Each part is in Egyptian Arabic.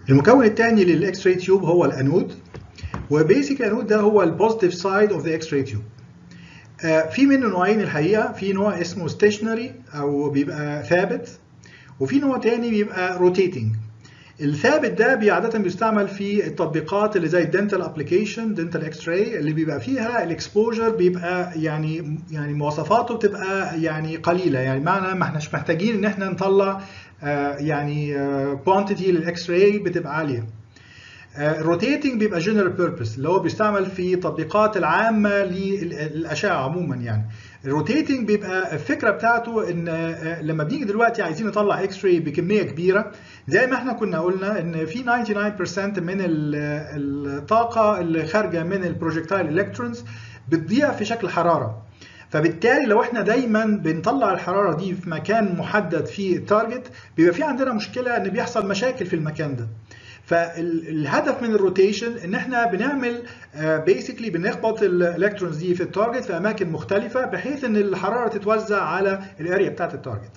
المكون الثاني للاكس راي تيوب هو الانود وبيسك الانود ده هو البوزيتيف سايد اوف ذا اكس راي تيوب في منه نوعين الحقيقه في نوع اسمه ستيشنري او بيبقى ثابت وفي نوع تاني بيبقى روتيتنج الثابت ده عادة بيستعمل في التطبيقات اللي زي الدنتال ابلكيشن دنتال اكس راي اللي بيبقى فيها الاكسبوجر بيبقى يعني يعني مواصفاته بتبقى يعني قليله يعني معنى ما احناش محتاجين ان احنا نطلع يعني كوانتيتي للاكس راي بتبقى عاليه الروتيتنج بيبقى جنرال بيربس اللي هو بيستعمل في التطبيقات العامه للاشعه عموما يعني الروتيتنج بيبقى الفكره بتاعته ان لما بنيجي دلوقتي عايزين نطلع اكس راي بكميه كبيره زي ما احنا كنا قلنا ان في 99% من الطاقه اللي خارجه من البروجكتايل الكترونز بتضيع في شكل حراره فبالتالي لو احنا دايما بنطلع الحراره دي في مكان محدد في التارجت بيبقى في عندنا مشكله ان بيحصل مشاكل في المكان ده فالهدف من الروتيشن ان احنا بنعمل بيسكلي بنخبط الالكترونز دي في التارجت في اماكن مختلفه بحيث ان الحراره تتوزع على الاريا بتاعت التارجت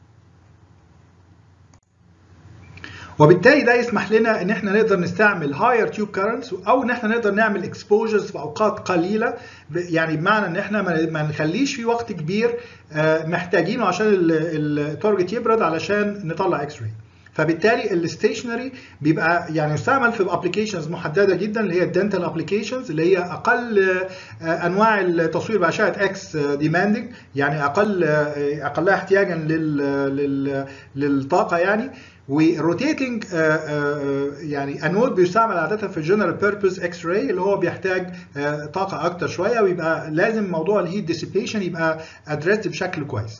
وبالتالي ده يسمح لنا ان احنا نقدر نستعمل هاير تيوب كارنتس او ان احنا نقدر نعمل اكسبوجرز في اوقات قليله يعني بمعنى ان احنا ما نخليش في وقت كبير محتاجينه عشان التارجت يبرد علشان نطلع اكس راي فبالتالي الستيشنري بيبقى يعني يستعمل في ابلكيشنز محدده جدا اللي هي الدنتال ابلكيشنز اللي هي اقل انواع التصوير باشعه اكس ديماندنج يعني اقل اقلها احتياجا لل للطاقه يعني والروتيتنج يعني انود بيستعمل عاده في الجنرال بيربز اكس راي اللي هو بيحتاج طاقه اكتر شويه ويبقى لازم موضوع الهيت ديسيبيشن يبقى ادريسد بشكل كويس.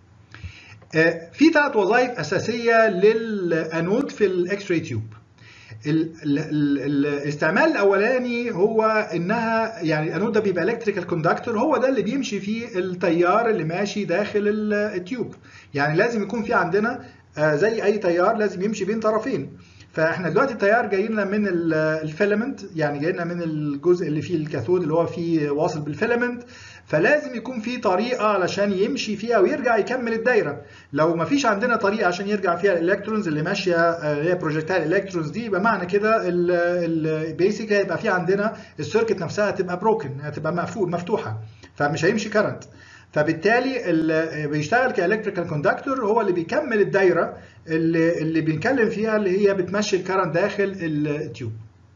في ثلاث وظائف اساسيه للانود في الاكس راي تيوب الاستعمال الاولاني هو انها يعني الانود ده بيبقى الكتريكال كوندكتور هو ده اللي بيمشي فيه التيار اللي ماشي داخل التيوب يعني لازم يكون في عندنا زي اي تيار لازم يمشي بين طرفين فاحنا دلوقتي التيار جاي لنا من الفيلامنت يعني جاي لنا من الجزء اللي فيه الكاثود اللي هو فيه واصل بالفيلامنت فلازم يكون في طريقه علشان يمشي فيها ويرجع يكمل الدايره لو ما فيش عندنا طريقه عشان يرجع فيها الالكترونز اللي ماشيه اللي هي بروجكتايل الكترونز دي يبقى معنى كده البيسك هيبقى في عندنا السيركت نفسها هتبقى بروكن هتبقى مقفول مفتوحه فمش هيمشي كرنت فبالتالي اللي بيشتغل كالكتريكال كوندكتور هو اللي بيكمل الدايره اللي اللي بنتكلم فيها اللي هي بتمشي الكرنت داخل التيوب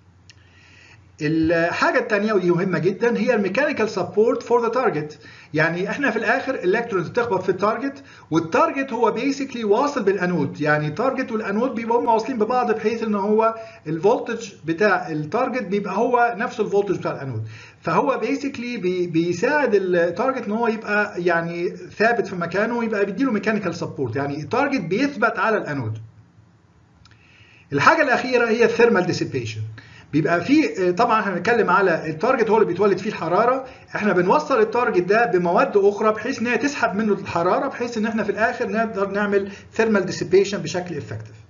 الحاجه الثانيه ودي مهمه جدا هي الميكانيكال سبورت فور ذا تارجت يعني احنا في الاخر الالكترونز بتخبط في التارجت والتارجت هو بيسكلي واصل بالانود يعني التارجت والانود بيبقوا هم واصلين ببعض بحيث ان هو الفولتج بتاع التارجت بيبقى هو نفس الفولتج بتاع الانود فهو بيسكلي بي بيساعد التارجت ان هو يبقى يعني ثابت في مكانه ويبقى بيديله ميكانيكال سبورت يعني التارجت بيثبت على الانود الحاجه الاخيره هي الثيرمال ديسيبيشن بيبقى في طبعا احنا بنتكلم على التارجت هو اللي بيتولد فيه الحراره احنا بنوصل التارجت ده بمواد اخرى بحيث ان هي تسحب منه الحراره بحيث ان احنا في الاخر نقدر نعمل ثيرمال ديسيبيشن بشكل افكتيف